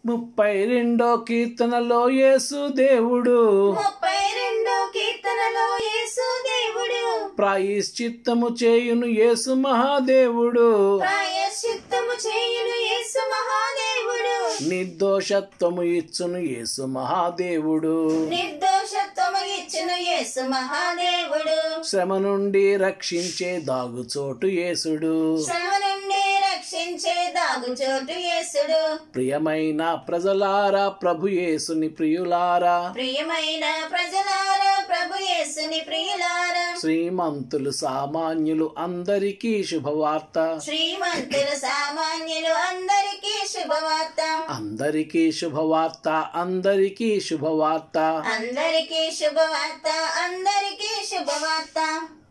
ముప్పై రెండో కీర్తనలో యేసు దేవుడు ముప్పై రెండో కీర్తనలో యేసు దేవుడు ప్రాయశ్చిత్తము చేయును యేసు మహాదేవుడు ప్రాయశ్చిత్తము చేయును యేసు మహాదేవుడు నిర్దోషత్వము ఇచ్చును యేసు మహాదేవుడు నిర్దోషత్వము ఇచ్చిన యేసు మహాదేవుడు శ్రమ నుండి రక్షించే దాగుచోటు యేసుడు శ్రమ నుండి రక్షించే దాగుచోటు యేసుడు ప్రియమైన ప్రజలారా ప్రభు యేసుని ప్రియులారా ప్రియమైన ప్రజలారా ప్రభు యేసుని ప్రియులారా శ్రీమంతులు సామాన్యులు అందరికీ శుభవార్త శ్రీమంతులు సామాన్యులు అందరికీ శుభవార్త అందరికీ శుభవార్త అందరికీ శుభవార్త అందరికీ శుభవార్త అందరికీ శుభవార్త